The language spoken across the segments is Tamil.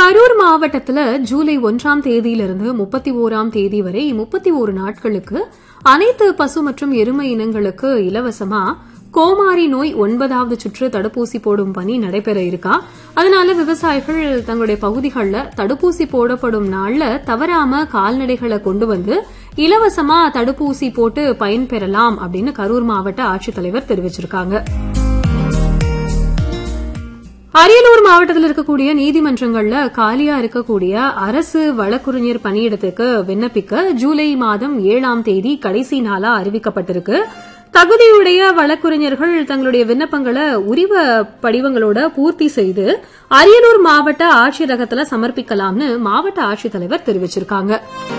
கரூர் மாவட்டத்துல ஜூலை ஒன்றாம் தேதியிலிருந்து முப்பத்தி ஓராம் தேதி வரை முப்பத்தி ஓரு நாட்களுக்கு அனைத்து பசு மற்றும் எருமை இனங்களுக்கு இலவசமா கோமாரி நோய் ஒன்பதாவது சுற்று தடுப்பூசி போடும் பணி நடைபெற இருக்கா அதனால விவசாயிகள் தங்களுடைய பகுதிகளில் தடுப்பூசி போடப்படும் நாள்ல தவறாம கால்நடைகளை கொண்டு வந்து இலவசமா தடுப்பூசி போட்டு பயன்பெறலாம் அப்படின்னு கரூர் மாவட்ட ஆட்சித்தலைவர் தெரிவிச்சிருக்காங்க அரியலூர் மாவட்டத்தில் இருக்கக்கூடிய நீதிமன்றங்கள்ல காலியா இருக்கக்கூடிய அரசு வழக்குரைஞர் பணியிடத்துக்கு விண்ணப்பிக்க ஜூலை மாதம் ஏழாம் தேதி கடைசி நாளா அறிவிக்கப்பட்டிருக்கு தகுதியுடைய வழக்குரைஞர்கள் தங்களுடைய விண்ணப்பங்களை உரிவ படிவங்களோட பூர்த்தி செய்து அரியலூர் மாவட்ட ஆட்சியரகத்துல சமர்ப்பிக்கலாம்னு மாவட்ட ஆட்சித்தலைவர் தெரிவிச்சிருக்காங்க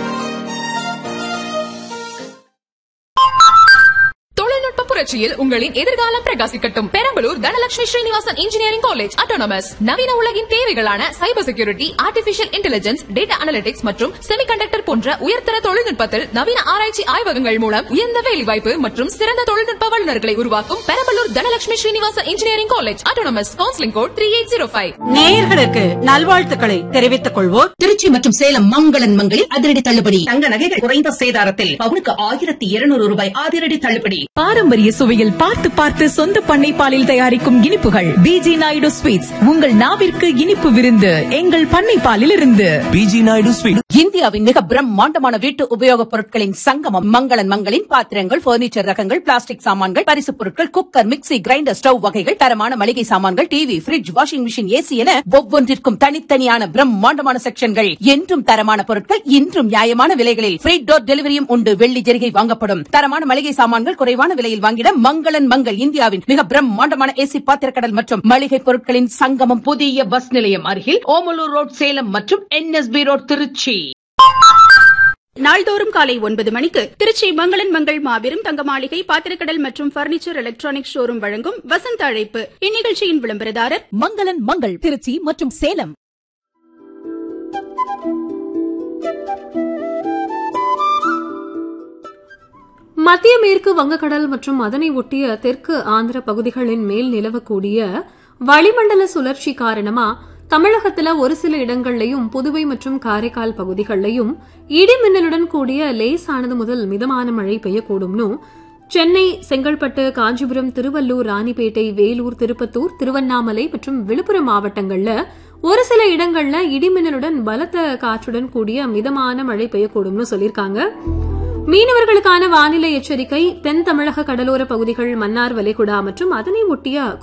தொழில்நுட்ப புரட்சியில் உங்களின் எதிர்காலம் பிரகாசிக்கட்டும் Perambalur Dhanalakshmi Srinivasan engineering college autonomous நவீன உலகின் தேவைகளான cyber security artificial intelligence data analytics மற்றும் செமிகண்டக்டர் போன்ற உயர்தர தொழில்நுட்பத்தில் நவீன ஆராய்ச்சி ஆய்வகங்கள் மூலம் உயர்ந்த வேலைவாய்ப்பு மற்றும் சிறந்த தொழில்நுட்ப வல்லுநர்களை உருவாக்கும் Perambalur Dhanalakshmi Srinivasan engineering college autonomous counselling code three eight zero five நேயர்களுக்கு நல்வாழ்த்துக்களை தெரிவித்துக் கொள்வோர் திருச்சி மற்றும் சேலம் மங்களன் மங்களில் அதிரடி தள்ளுபடி தங்க நகைகள் குறைந்த சேதாரத்தில் பவுனுக்கு ஆயிரத்தி இருநூறு ரூபாய் அதிரடி தள்ளுபடி பாரம்பரிய சுவையில் பார்த்து பார்த்து சொந்த பண்ணை பாலில் தயாரிக்கும் இனிப்புகள் பிஜி நாயுடு ஸ்வீட்ஸ் உங்கள் நாவிற்கு இனிப்பு விருந்து எங்கள் பண்ணை பாலில் இருந்து பிஜி நாயுடு ஸ்வீட் இந்தியாவின் மிக பிரம்மாண்டமான வீட்டு உபயோகப் பொருட்களின் சங்கமம் மங்களன் மங்களின் பாத்திரங்கள் பர்னிச்சர் ரகங்கள் பிளாஸ்டிக் சாமான்கள் பரிசுப் பொருட்கள் குக்கர் மிக்ஸி கிரைண்டர் ஸ்டவ் வகைகள் தரமான மளிகை சாமான்கள் TV fridge washing machine AC என ஒவ்வொன்றிற்கும் தனித்தனியான பிரம்மாண்டமான செக்ஷன்கள் என்றும் தரமான பொருட்கள் இன்றும் நியாயமான விலைகளில் ஃப்ரீ டோர் டெலிவரியும் உண்டு வெள்ளி ஜெரிகை வாங்கப்படும் தரமான மளிகை சாமான்கள் குறைவான விலையில் வாங்கிட மங்களன் மங்கள் இந்தியாவின் மிக பிரம்மாண்டமான ஏசி பாத்திரக்கடல் மற்றும் மளிகை பொருட்களின் சங்கமம் புதிய பஸ் நிலையம் அருகில் ஓமலூர் ரோட் சேலம் மற்றும் என்எஸ்பி ரோட் திருச்சி நாள்தோறும் காலை ஒன்பது மணிக்கு திருச்சி மங்களன் மங்கள் மாபெரும் தங்க மாளிகை பாத்திரக்கடல் மற்றும் பர்னிச்சர் எலக்ட்ரானிக் ஷோரூம் வழங்கும் வசந்த அழைப்பு இந்நிகழ்ச்சியின் விளம்பரதாரர் மங்களன் மங்கள் திருச்சி மற்றும் சேலம் மத்திய மேற்கு வங்கக்கடல் மற்றும் அதனை ஒட்டிய தெற்கு ஆந்திர பகுதிகளின் மேல் நிலவக்கூடிய வளிமண்டல சுழற்சி காரணமா தமிழகத்துல ஒரு சில இடங்கள்லயும் புதுவை மற்றும் காரைக்கால் பகுதிகளிலையும் இடி மின்னலுடன் கூடிய லேசானது முதல் மிதமான மழை பெய்யக்கூடும்னு சென்னை செங்கல்பட்டு காஞ்சிபுரம் திருவள்ளூர் ராணிப்பேட்டை வேலூர் திருப்பத்தூர் திருவண்ணாமலை மற்றும் விழுப்புரம் மாவட்டங்கள்ல ஒரு சில இடங்கள்ல இடிமின்னலுடன் பலத்த காற்றுடன் கூடிய மிதமான மழை பெய்யக்கூடும்னு சொல்லியிருக்காங்க மீனவர்களுக்கான வானிலை எச்சரிக்கை தென் தமிழக கடலோர பகுதிகள் மன்னார் வளைகுடா மற்றும் அதனை ஒட்டிய